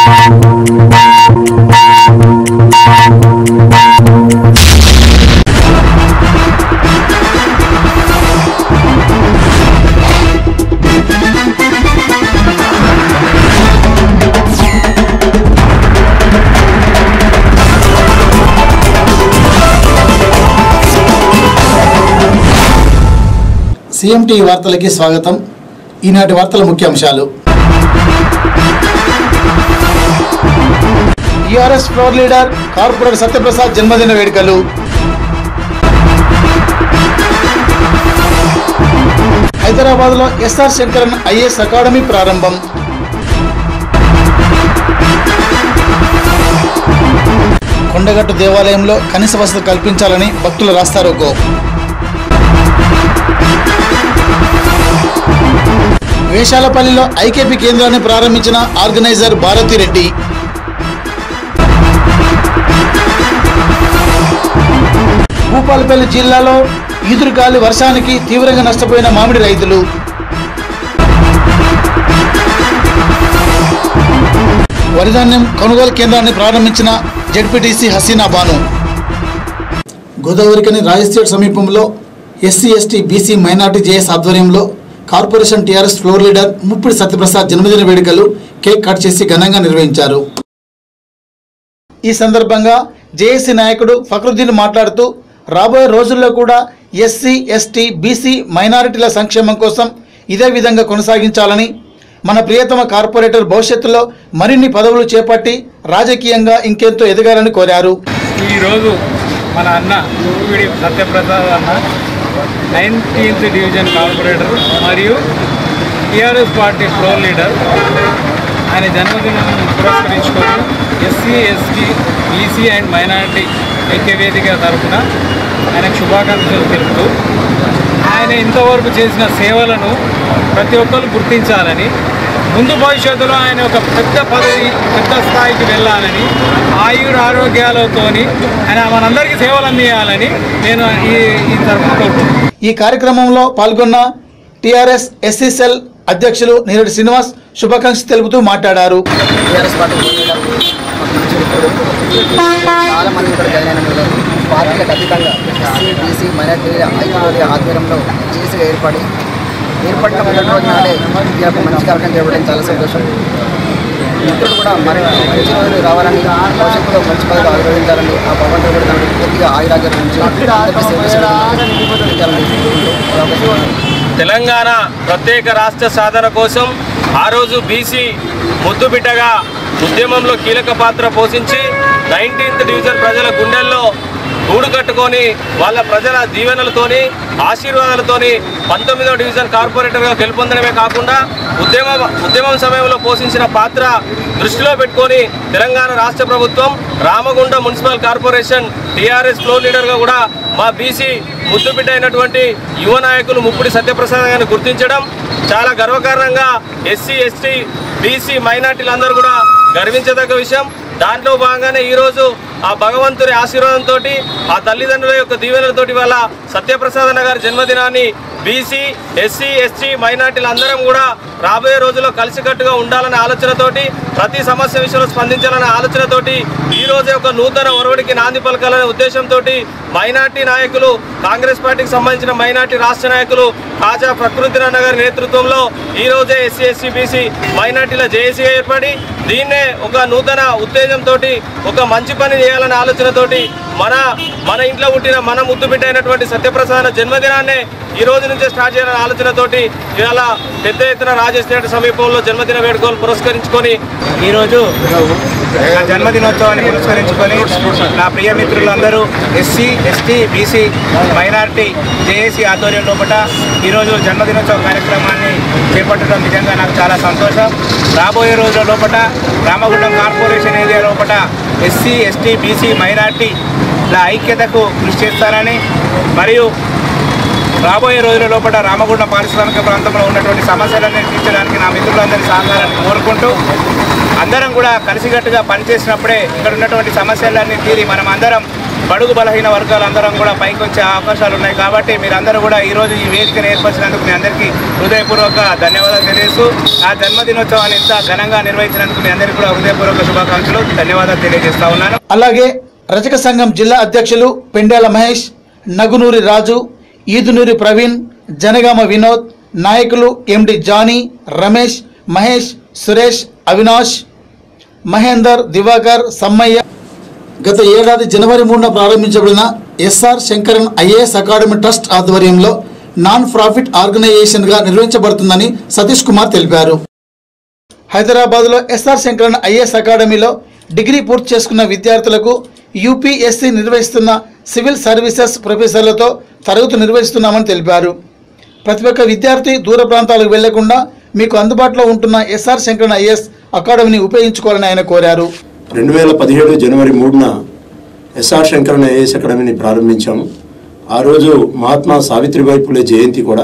CMT వార్తలకి స్వాగతం ఈనాటి వార్తల ముఖ్యాంశాలు TRS floor leader corporator Satyaprasad జన్మదిన వేడుకలు హైదరాబాద్లో ఎస్ఆర్ శంకరన్ ఐఏఎస్ అకాడమీ ప్రారంభం కొండగట్టు దేవాలయంలో కనీస వసతులు కల్పించాలని భక్తులు రాస్తారోకో వేషాలపల్లిలో ఐకేపీ కేంద్రాన్ని ప్రారంభించిన ఆర్గనైజర్ భారతిరెడ్డి భూపాలపల్లి జిల్లాలో ఈదురుగాలి వర్షానికి తీవ్రంగా నష్టపోయిన మామిడి రైతులు వరిధాన్యం కొనుగోలు కేంద్రాన్ని ప్రారంభించిన జడ్పీటీసీ హసీనా బాను గోదావరికని రాజస్థాన్ సమీపంలో SC ST BC minority JS ఆధ్వర్యంలో corporation TRS floor leader Muppidi Satyaprasad జన్మదిన వేడుకలు కేక్ కట్ చేసి ఘనంగా నిర్వహించారు ఈ సందర్భంగా జేఏసీ నాయకుడు ఫక్రుద్దీన్ మాట్లాడుతూ రాబోయే రోజుల్లో కూడా ఎస్సీ ఎస్టీ బీసీ మైనారిటీల సంక్షేమం కోసం ఇదే విధంగా కొనసాగించాలని మన ప్రియతమ కార్పొరేటర్ భవిష్యత్తులో మరిన్ని పదవులు చేపట్టి రాజకీయంగా ఇంకెంతో ఎదగాలని కోరారు ఈరోజు మన అన్న ఊపిడి సత్యప్రసాద్ అన్న నైన్టీన్త్ డివిజన్ కార్పొరేటర్ మరియు టీఆర్ఎస్ పార్టీ ఫ్లోర్ లీడర్ ఆయన జన్మదినం పురస్కరించుకొని SC ST BC and minority ఐక్యవేదిక తరఫున ఆయనకు శుభాకాంక్షలు తెలుపుతూ ఆయన ఇంతవరకు చేసిన సేవలను ప్రతి ఒక్కరు గుర్తించాలని ముందు భవిష్యత్తులో ఆయన ఒక పెద్ద పదవి పెద్ద స్థాయికి వెళ్ళాలని ఆయుడు ఆరోగ్యాలతోని ఆయన మనందరికీ సేవలు అందియాలని నేను ఈ ఈ తరఫున కోరుకుంటున్నాను ఈ కార్యక్రమంలో పాల్గొన్న టీఆర్ఎస్ ఎస్సీ సెల్ అధ్యక్షులు నీరడి శ్రీనివాస్ శుభాకాంక్షలు తెలుపుతూ మాట్లాడారు టీఆర్ఎస్ పార్టీ పోరాడారు మంచి వ్యక్తులు చాలా మంది ఇక్కడ జాయిన్ అయిన పిల్లలు పార్టీలకు అతీతంగా ఎస్సీ బీసీ మైనార్టీ ఐక్యవేది ఆధ్వర్యంలో జేసీగా ఏర్పడి ఏర్పడిన మొదటి రోజు నాడే ఈ యొక్క మంచి కార్యక్రమం చేయడం చాలా సంతోషం మిత్రులు కూడా మరి మంచి రోజులు రావాలని భవిష్యత్తులో మంచి పదవి ఆవిర్భవించాలని ఆ భగవంతుడు కూడా దానికి పూర్తిగా ఆయురాగ్యం నుంచి అందరికీ సేవ చేయాలని కోరుకుంటూ తెలంగాణ ప్రత్యేక రాష్ట్ర సాధన కోసం ఆ రోజు బీసీ ముద్దుబిడ్డగా ఉద్యమంలో కీలక పాత్ర పోషించి నైన్టీన్త్ డివిజన్ ప్రజల గుండెల్లో గూడు కట్టుకొని వాళ్ళ ప్రజల దీవెనలతోని ఆశీర్వాదాలతోని పంతొమ్మిదవ డివిజన్ కార్పొరేటర్గా గెలుపొందడమే కాకుండా ఉద్యమ ఉద్యమం సమయంలో పోషించిన పాత్ర దృష్టిలో పెట్టుకొని తెలంగాణ రాష్ట్ర ప్రభుత్వం Ramagundam municipal corporation TRS floor లీడర్గా కూడా మా బీసీ ముద్దుబిడ్డ అయినటువంటి యువ నాయకులు ముప్పుడి సత్యప్రసాద్ గారిని గుర్తించడం చాలా గర్వకారణంగా ఎస్సీ ఎస్టీ బీసీ మైనార్టీలందరూ కూడా గర్వించదగ్గ విషయం దాంట్లో భాగంగానే ఈరోజు ఆ భగవంతుని ఆశీర్వాదంతో ఆ తల్లిదండ్రుల యొక్క దీవెనలతోటి వల్ల సత్యప్రసాద్ గారి జన్మదినాన్ని బీసీ ఎస్సీ ఎస్టీ మైనార్టీలు అందరం కూడా రాబోయే రోజుల్లో కలిసికట్టుగా ఉండాలనే ఆలోచనతోటి ప్రతి సమస్య విషయంలో స్పందించాలనే ఆలోచనతోటి ఈ రోజే ఒక నూతన ఒరవడికి నాంది పలకాలనే ఉద్దేశంతో మైనార్టీ నాయకులు కాంగ్రెస్ పార్టీకి సంబంధించిన మైనార్టీ రాష్ట్ర నాయకులు కాజా ప్రకృతి నాన్న గారి నేతృత్వంలో ఈ రోజే ఎస్సీ ఎస్సీ బీసీ మైనార్టీల జేఏసీగా ఏర్పడి దీన్నే ఒక నూతన ఉత్తేజంతో ఒక మంచి పని చేయాలనే ఆలోచనతోటి మన మన ఇంట్లో పుట్టిన మన ముద్దు బిడ్డ అయినటువంటి సత్యప్రసాద్ జన్మదినాన్నే ఈ రోజు నుంచే స్టార్ట్ చేయాలనే ఆలోచనతోటి ఇవాళ పెద్ద ఎత్తున రాజేష్ థియేటర్ సమీపంలో జన్మదిన వేడుకలు పురస్కరించుకొని ఈరోజు నా జన్మదినోత్సవాన్ని పురస్కరించుకొని నా ప్రియ మిత్రులందరూ SC ST BC minority JAC ఆధ్వర్యం లోపల ఈరోజు జన్మదినోత్సవ కార్యక్రమాన్ని చేపట్టడం నిజంగా నాకు చాలా సంతోషం రాబోయే రోజుల లోపల రామగుండం కార్పొరేషన్ ఏరియా లోపల ఎస్సీ ఎస్టీ బీసీ మైనార్టీ ల ఐక్యతకు కృషి చేస్తారని మరియు రాబోయే రోజుల లోపల రామగుండం పారిశ్రామిక ప్రాంతంలో ఉన్నటువంటి సమస్యలన్నీ తీర్చడానికి నా మిత్రులందరి సహకారాన్ని కోరుకుంటూ అందరం కూడా కలిసికట్టుగా పనిచేసినప్పుడే ఇక్కడ ఉన్నటువంటి సమస్యలన్నీ తీరి మనం అందరం బడుగు బలహీన వర్గాలందరం కూడా పైకి వచ్చే అవకాశాలు ఉన్నాయి కాబట్టి మీరందరూ కూడా ఈరోజు ఈ వేదికను ఏర్పరిచినందుకు మీ అందరికీ హృదయపూర్వక ధన్యవాదాలు తెలియజేస్తూ ఆ జన్మదినోత్సవాన్ని ఇంత ఘనంగా నిర్వహించినందుకు మీ అందరికీ కూడా హృదయపూర్వక శుభాకాంక్షలు ధన్యవాదాలు తెలియజేస్తా ఉన్నాను అలాగే రజక సంఘం జిల్లా అధ్యక్షులు పెండ్యాల మహేష్ నగునూరి రాజు ఈదునూరి ప్రవీణ్ జనగామ వినోద్ నాయకులు ఎండి జానీ రమేష్ మహేష్ సురేష్ అవినాష్ మహేందర్ దివాకర్ సమ్మయ్య గత ఏడాది జనవరి మూడున ప్రారంభించబడిన SR Sankaran IAS academy trust ఆధ్వర్యంలో నాన్ ప్రాఫిట్ ఆర్గనైజేషన్గా నిర్వహించబడుతుందని సతీష్ కుమార్ తెలిపారు హైదరాబాద్లో ఎస్ఆర్ శంకరన్ ఐఏఎస్ అకాడమీలో డిగ్రీ పూర్తి చేసుకున్న విద్యార్థులకు యూపీఎస్సీ నిర్వహిస్తున్న సివిల్ సర్వీసెస్ ప్రొఫెసర్లతో తరగతులు నిర్వహిస్తున్నామని తెలిపారు ప్రతి ఒక్క విద్యార్థి దూర ప్రాంతాలకు వెళ్లకుండా మీకు అందుబాటులో ఉంటున్న ఎస్ఆర్ శంకరన్ ఐఏఎస్ అకాడమీని ఉపయోగించుకోవాలని ఆయన కోరారు రెండు వేల పదిహేడు జనవరి మూడున ఎస్ఆర్ శంకరన్ ఐఏఎస్ అకాడమీని ప్రారంభించాము ఆ రోజు మహాత్మా సావిత్రిబాయి పులే జయంతి కూడా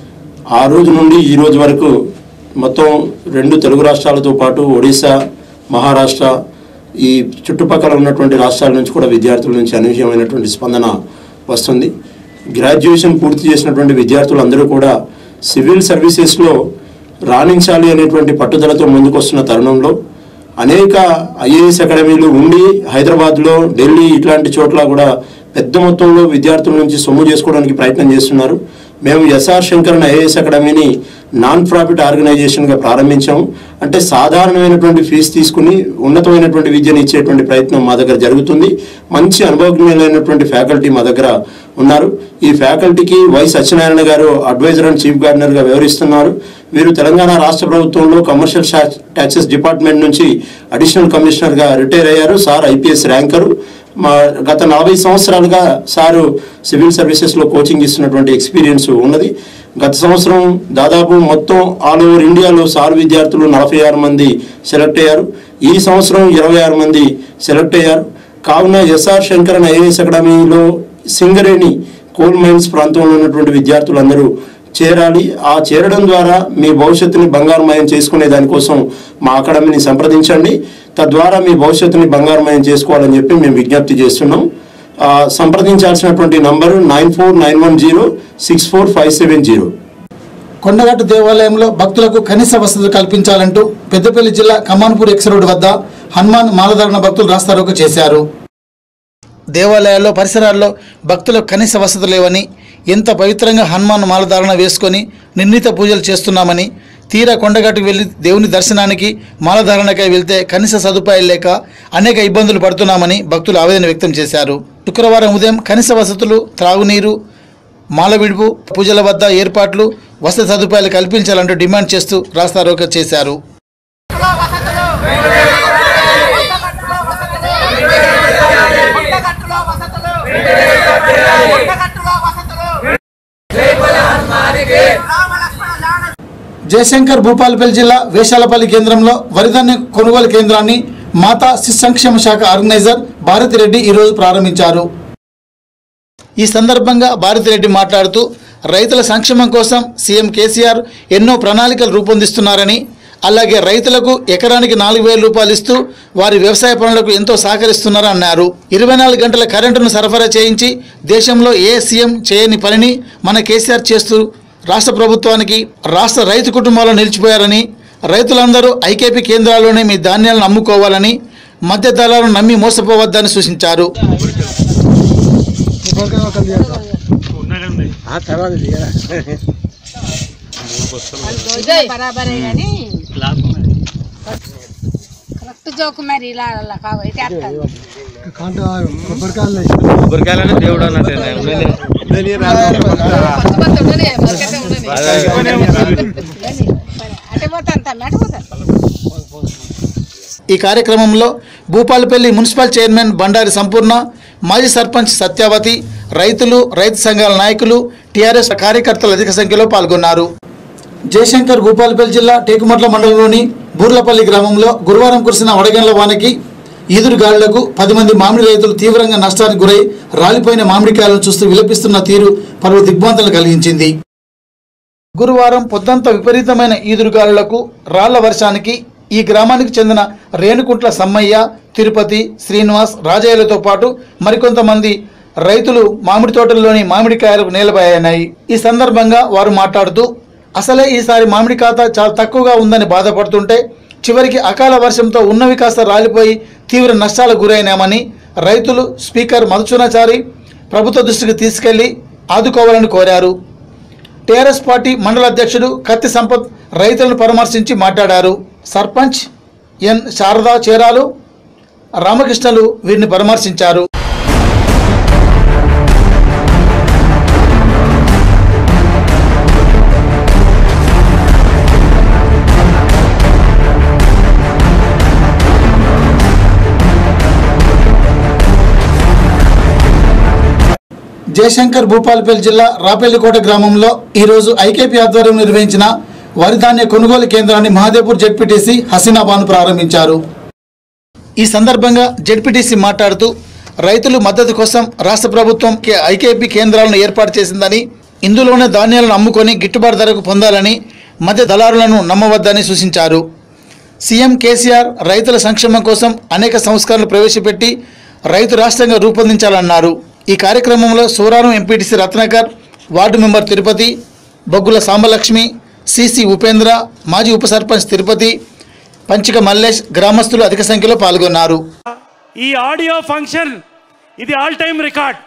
ఆ రోజు నుండి ఈ రోజు వరకు మొత్తం రెండు తెలుగు రాష్ట్రాలతో పాటు ఒడిశా మహారాష్ట్ర ఈ చుట్టుపక్కల ఉన్నటువంటి రాష్ట్రాల నుంచి కూడా విద్యార్థుల నుంచి అనూహ్యమైనటువంటి స్పందన వస్తుంది గ్రాడ్యుయేషన్ పూర్తి చేసినటువంటి విద్యార్థులందరూ కూడా సివిల్ సర్వీసెస్లో రాణించాలి అనేటువంటి పట్టుదలతో ముందుకొస్తున్న తరుణంలో అనేక ఐఏఎస్ అకాడమీలు ఉండి హైదరాబాద్లో ఢిల్లీ ఇట్లాంటి చోట్ల కూడా పెద్ద మొత్తంలో విద్యార్థుల నుంచి సొమ్ము చేసుకోవడానికి ప్రయత్నం చేస్తున్నారు మేము ఎస్ఆర్ శంకరన్ ఐఏఎస్ అకాడమీని నాన్ ప్రాఫిట్ ఆర్గనైజేషన్గా ప్రారంభించాము అంటే సాధారణమైనటువంటి ఫీజు తీసుకుని ఉన్నతమైనటువంటి విద్యను ఇచ్చేటువంటి ప్రయత్నం మా దగ్గర జరుగుతుంది మంచి అనుభవజ్ఞులైనటువంటి ఫ్యాకల్టీ మా దగ్గర ఉన్నారు ఈ ఫ్యాకల్టీకి వై సత్యనారాయణ గారు అడ్వైజర్ అండ్ చీఫ్ గార్డెనర్గా వ్యవహరిస్తున్నారు వీరు తెలంగాణ రాష్ట్ర ప్రభుత్వంలో కమర్షియల్ ట్యాక్సెస్ డిపార్ట్మెంట్ నుంచి అడిషనల్ కమిషనర్గా రిటైర్ అయ్యారు సార్ ఐపీఎస్ ర్యాంకరు మా గత నలభై సంవత్సరాలుగా సారు సివిల్ సర్వీసెస్లో కోచింగ్ ఇస్తున్నటువంటి ఎక్స్పీరియన్స్ ఉన్నది గత సంవత్సరం దాదాపు మొత్తం ఆల్ ఓవర్ ఇండియాలో సార్ విద్యార్థులు నలభై ఆరు మంది సెలెక్ట్ అయ్యారు ఈ సంవత్సరం ఇరవై ఆరు మంది సెలెక్ట్ అయ్యారు కావున ఎస్ఆర్ శంకరన్ ఐఏఎస్ అకాడమీలో సింగరేణి కోల్ మైన్స్ ప్రాంతంలో ఉన్నటువంటి విద్యార్థులందరూ చేరాలి ఆ చేరడం ద్వారా మీ భవిష్యత్తుని బంగారుమయం చేసుకునే దానికోసం మా అకాడమీని సంప్రదించండి తద్వారా మీ భవిష్యత్తుని బంగారుమయం చేసుకోవాలని చెప్పి మేము విజ్ఞప్తి చేస్తున్నాం ఆ, సంప్రదించాల్సినటువంటి number nine four nine one zero six four five seven zero Kondagattu దేవాలయంలో భక్తులకు కనీస వసతులు కల్పించాలంటూ పెద్దపల్లి జిల్లా కమాన్పూర్ ఎక్స్ రోడ్ వద్ద హనుమాన్ మాలధారణ భక్తులు రాస్తారోక చేశారు దేవాలయాల్లో పరిసరాల్లో భక్తులకు కనీస వసతులు లేవని ఎంత పవిత్రంగా హనుమాన్ మాలధారణ వేసుకొని నిర్ణీత పూజలు చేస్తున్నామని తీరా కొండగట్టుకు వెళ్ళి దేవుని దర్శనానికి మాలధారణకై వెళ్తే కనీస సదుపాయాలు లేక అనేక ఇబ్బందులు పడుతున్నామని భక్తులు ఆవేదన వ్యక్తం చేశారు శుక్రవారం ఉదయం కనీస వసతులు త్రాగునీరు మాల విడుపు పూజల వద్ద ఏర్పాట్లు వసతి సదుపాయాలు కల్పించాలంటూ డిమాండ్ చేస్తూ రాస్తారోక చేశారు జయశంకర్ భూపాలపల్లి జిల్లా వేషాలపల్లి కేంద్రంలో వరిధాన్య కొనుగోలు కేంద్రాన్ని మాతా శిశు సంక్షేమ శాఖ ఆర్గనైజర్ భారతిరెడ్డి ఈరోజు ప్రారంభించారు ఈ సందర్భంగా భారతిరెడ్డి మాట్లాడుతూ రైతుల సంక్షేమం కోసం సీఎం కేసీఆర్ ఎన్నో ప్రణాళికలు రూపొందిస్తున్నారని అలాగే రైతులకు ఎకరానికి నాలుగు వేల రూపాయలు ఇస్తూ వారి వ్యవసాయ పనులకు ఎంతో సహకరిస్తున్నారని అన్నారు ఇరవై నాలుగు గంటల కరెంటును సరఫరా చేయించి దేశంలో ఏ సీఎం చేయని పనిని మన కేసీఆర్ చేస్తూ రాష్ట్ర ప్రభుత్వానికి రాష్ట్ర రైతు కుటుంబాల్లో నిలిచిపోయారని రైతులందరూ ఐకేపీ కేంద్రాల్లోనే మీ ధాన్యాలను అమ్ముకోవాలని మధ్య దళాలను నమ్మి మోసపోవద్దని సూచించారు బరాబరే కానీ కరెక్ట్ జోకు మరి ఇలా అలా కాబట్టి అర్థం కొబ్బరికాయలనే దేవుడు అన్నట్టు అటే పోతాను తమ్మి అటే పోతాను ఈ కార్యక్రమంలో భూపాలపల్లి మున్సిపల్ చైర్మన్ బండారి సంపూర్ణ మాజీ సర్పంచ్ సత్యావతి రైతులు రైతు సంఘాల నాయకులు టీఆర్ఎస్ కార్యకర్తలు అధిక సంఖ్యలో పాల్గొన్నారు జయశంకర్ భూపాలపల్లి జిల్లా టేకుమట్ల మండలంలోని బూర్లపల్లి గ్రామంలో గురువారం కురిసిన వడగండ్ల వానకి ఈదురు గాలులకు పది మంది మామిడి రైతులు తీవ్రంగా నష్టానికి గురై రాలిపోయిన మామిడికాయలను చూస్తూ విలపిస్తున్న తీరు పలు దిగ్భ్రాంతులు కలిగించింది గురువారం పొద్దంతా విపరీతమైన ఈదురుగాలులకు రాళ్ల వర్షానికి ఈ గ్రామానికి చెందిన రేణుకుంట్ల సమ్మయ్య తిరుపతి శ్రీనివాస్ రాజయ్యలతో పాటు మరికొంతమంది రైతులు మామిడి తోటల్లోని మామిడికాయలకు నేలబోయాయి ఈ సందర్భంగా వారు మాట్లాడుతూ అసలే ఈసారి మామిడి ఖాతా చాలా తక్కువగా ఉందని బాధపడుతుంటే చివరికి అకాల వర్షంతో ఉన్నవి కాస్త రాలిపోయి తీవ్ర నష్టాలకు గురైనామని రైతులు స్పీకర్ మధుసూనాచారి ప్రభుత్వ దృష్టికి తీసుకెళ్లి ఆదుకోవాలని కోరారు టీఆర్ఎస్ పార్టీ మండల అధ్యక్షుడు కత్తి సంపత్ రైతులను పరామర్శించి మాట్లాడారు సర్పంచ్ ఎన్ శారదా చేరాలు రామకృష్ణలు వీరిని పరామర్శించారు జయశంకర్ భూపాలపల్లి జిల్లా రాపెల్లికోట గ్రామంలో ఈరోజు ఐకేపీ ఆధ్వర్యం నిర్వహించిన వరి ధాన్య కొనుగోలు కేంద్రాన్ని మహాదేవ్పూర్ జెడ్పీటీసీ హసీనాబాను ప్రారంభించారు ఈ సందర్భంగా జెడ్పీటీసీ మాట్లాడుతూ రైతులు మద్దతు కోసం రాష్ట్ర ప్రభుత్వం కే- ఐకేపీ కేంద్రాలను ఏర్పాటు చేసిందని ఇందులోనే ధాన్యాలను అమ్ముకొని గిట్టుబాటు ధరకు పొందాలని మధ్య దళారులను నమ్మవద్దని సూచించారు సీఎం కేసీఆర్ రైతుల సంక్షేమం కోసం అనేక సంస్కరణలు ప్రవేశపెట్టి రైతు రాష్ట్రంగా రూపొందించాలన్నారు ఈ కార్యక్రమంలో Suraram MPTC Ratnakar ward member Tirupati Boggula Sambalakshmi CC Upendra మాజీ ఉప సర్పంచ్ తిరుపతి పంచిక మల్లేష్ గ్రామస్తులు అధిక సంఖ్యలో పాల్గొన్నారు ఈ ఆడియో ఫంక్షన్ ఇది ఆల్ టైమ్ రికార్డ్